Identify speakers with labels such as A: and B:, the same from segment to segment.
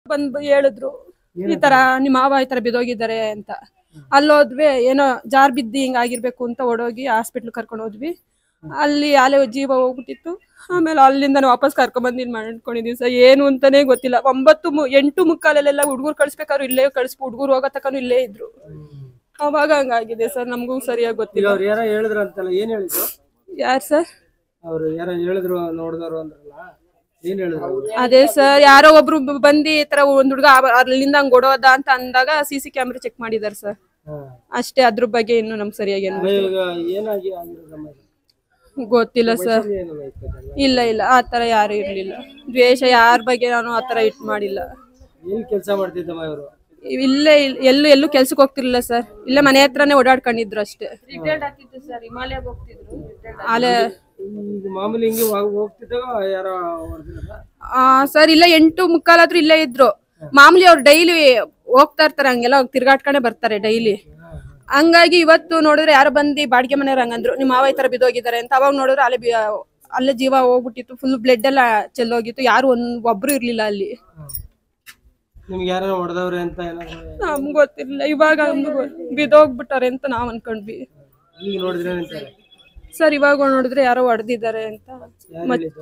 A: ಬಂದು ಹೇಳಿದ್ರು ಈ ತರ ನಿಮ್ಮ ಮಾವ ಈ ತರ ಬಿದೋಗಿದ್ದಾರೆ ಅಂತ ಅಲ್ಲೋದ್ವಿ ಏನೋ ಜಾರ್ ಬಿದ್ದಿ ಹಿಂಗ್ ಆಗಿರ್ಬೇಕು ಅಂತ ಓಡೋಗಿ ಹಾಸ್ಪಿಟ್ಲ್ ಕರ್ಕೊಂಡು ಹೋದ್ವಿ ಅಲ್ಲಿ ಅಲೆ ಜೀವ ಹೋಗ್ಬಿಟ್ಟಿತ್ತು ಆಮೇಲೆ ಅಲ್ಲಿಂದ ವಾಪಸ್ ಕರ್ಕೊಂಡ್ ಬಂದು ಇಲ್ಲಿ ಮಾಡ್ಕೊಂಡಿದೀವಿ ಸರ್ ಏನು ಅಂತಾನೆ ಗೊತ್ತಿಲ್ಲ ಒಂಬತ್ತು ಮು- ಎಂಟು ಮುಕ್ಕಾಲಲ್ಲೆಲ್ಲ ಹುಡುಗರು ಕಳ್ಸ್ಬೇಕಾದ್ರು ಇಲ್ಲೇ ಕಳ್ಸ್ಬ ಹುಡುಗರು ಹೋಗೋ ತಕನು ಇಲ್ಲೇ ಇದ್ರು ಅವಾಗ ಹಂಗಾಗಿದೆ ಸರ್ ನಮಗೂ ಸರಿಯಾಗಿ
B: ಈಗ
A: ಗೊತ್ತಿಲ್ಲ
B: ಅವ್ರು ಯಾರೋ ಹೇಳಿದ್ರು ಅಂತಲ್ಲ ಏನ್ ಹೇಳಿದ್ರು
A: ಯಾರು ಸರ್
B: ಅವ್ರು ಯಾರೋ ಹೇಳಿದ್ರು ನೋಡಿದವರು ಅಂದ್ರಲ್ಲ ಏನ್ ಹೇಳಿದ್ರು ಅವ್ರು?
A: ಅದೇ ಸರ್ ಯಾರೋ ಒಬ್ರು ಬ- ಬಂದು ಈ ತರ ಒಂದ್ ಹುಡುಗ ಅಲ್ಲಿಂದ ಹಂಗ್ ಓಡೋದ ಅಂತ ಅಂದಾಗ ಸಿ ಸಿ ಕ್ಯಾಮ್ರಾ ಚೆಕ್ ಮಾಡಿದಾರೆ ಸರ್
B: ಹಾ.
A: ಅಷ್ಟೇ ಅದ್ರ ಬಗ್ಗೆ ಇನ್ನು ನಮ್ಗೆ ಸರಿಯಾಗಿ ಏನು
B: ಅದೇ ಈಗ ಏನಾಗಿ ಆಗಿರೋದಮ್ಮ ಇದು?
A: ಗೊತ್ತಿಲ್ಲ ಸರ್
B: ಏನಲ್ಲ ಇರ್ತದಲ್ಲ?
A: ಇಲ್ಲ ಇಲ್ಲ ಆ ತರ ಯಾರು ಇರ್ಲಿಲ್ಲ ದ್ವೇಷ ಯಾರ ಬಗ್ಗೆ ನಾನು ಆ ತರ ಇಟ್ ಮಾಡಿಲ್ಲ
B: ಏನ್ ಕೆಲಸ ಮಾಡ್ತಿದ್ದಮ್ಮ ಇವರು
A: ಇಲ್ಲೇ ಇಲ್- ಎಲ್ಲೂ ಎಲ್ಲೂ ಕೆಲ್ಸಕ್ಕೆ ಹೋಗ್ತಿರ್ಲಿಲ್ಲ ಸರ್ ಇಲ್ಲೇ ಮನೆ ಹತ್ರನೇ ಓಡಾಡ್ಕೊಂಡಿದ್ರು ಅಷ್ಟೇ ಸರ್ ಹಿಮಾಲಯ ಹೋಗ್ತಿದ್ರು ಅಲ್ಲೇ
B: ಈಗ ಮಾಮೂಲಿ ಹಿಂಗೆ ಹೋಗ್- ಹೋಗ್ತಿದ್ದಾಗ ಯಾರೋ ಹೊಡ್ದಿರೋದ?
A: ಆ ಸರ್ ಇಲ್ಲ ಎಂಟು ಮುಕ್ಕಾಲಾದ್ರೂ ಇಲ್ಲೇ ಇದ್ರು ಮಾಮೂಲಿ ಅವ್ರು ಡೈಲಿ ಹೋಗ್ತಾ ಇರ್ತಾರೆ ಹಂಗೆಲ್ಲ ಹೋಗ್ ತಿರ್ಗಾಡ್ಕೊಂಡೆ ಬರ್ತಾರೆ ಡೈಲಿ ಹಂಗಾಗಿ ಇವತ್ತು ನೋಡಿದ್ರೆ ಯಾರೋ ಬಂದು ಬಾಡಿಗೆ ಮನೆಯವ್ರು ಹಂಗಂದ್ರು ನಿಮ್ಮ ಮಾವ ಈ ತರ ಬಿದ್ದೋಗಿದ್ದಾರೆ ಅಂತ ಅವಾಗ ನೋಡಿದ್ರೆ ಅಲ್ಲೇ ಬಿ- ಅಲ್ಲೇ ಜೀವ ಹೋಗ್ಬಿಟ್ಟಿತ್ತು ಫುಲ್ ಬ್ಲಡ್ ಎಲ್ಲ ಚೆಲ್ಲೋಗಿತ್ತು ಯಾರು ಒಂದ್ ಒಬ್ರು ಇರ್ಲಿಲ್ಲ ಅಲ್ಲಿ
B: ನಿಮ್ಗೆ ಯಾರೋ ಹೊಡೆದವ್ರೆ ಅಂತ ಏನಾದ್ರು
A: ನಮ್ಗ್ ಗೊತ್ತಿರ್ಲಿಲ್ಲ ಇವಾಗ ನಮ್ಗ್ ಬಿದ್ದೋಗ್ಬಿಟ್ಟಾರೆ ಅಂತ ನಾವ್ ಅನ್ಕೊಂಡ್ವಿ
B: ಈಗ ನೋಡಿದ್ರೆ ಅಂತಾರೆ
A: ಸರ್ ಇವಾಗ ನೋಡಿದ್ರೆ ಯಾರೋ ಹೊಡೆದಿದ್ದಾರೆ ಅಂತ
B: ಯಾರು ಹೇಳಿದ್ದು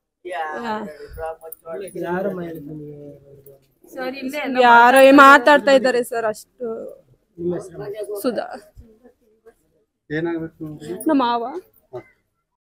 B: ಯಾರಮ್ಮ ಹೇಳಿದ್ದು ನಿಮ್ಗೆ
A: ಯಾರೋ ಮಾತಾಡ್ತಾ ಇದ್ದಾರೆ ಸರ್ ಅಷ್ಟು
B: ನಿಮ್ಮ ಹೆಸರು
A: ಸುಧಾ
B: ಏನಾಗ್ಬೇಕು
A: ನಮ್ಮ ಮಾವ